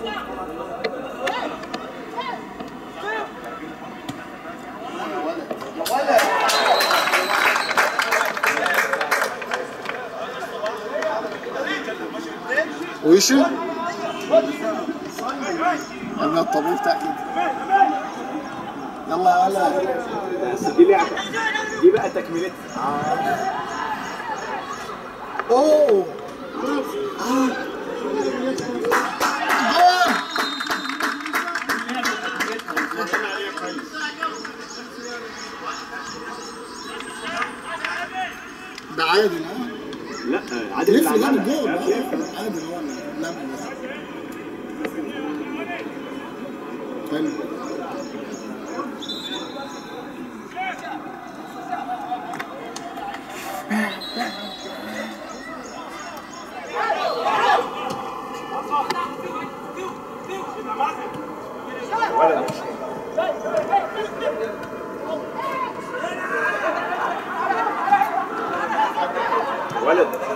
ويشو من الطابور تأكيد يلا يا ولد بس دي لعبه دي بقى تكملتها اوه آه. جول ده عادل ها لا عادل لف اللي جاب عملها. الجول لف. آه. عادل هو اللي لم حلو ولد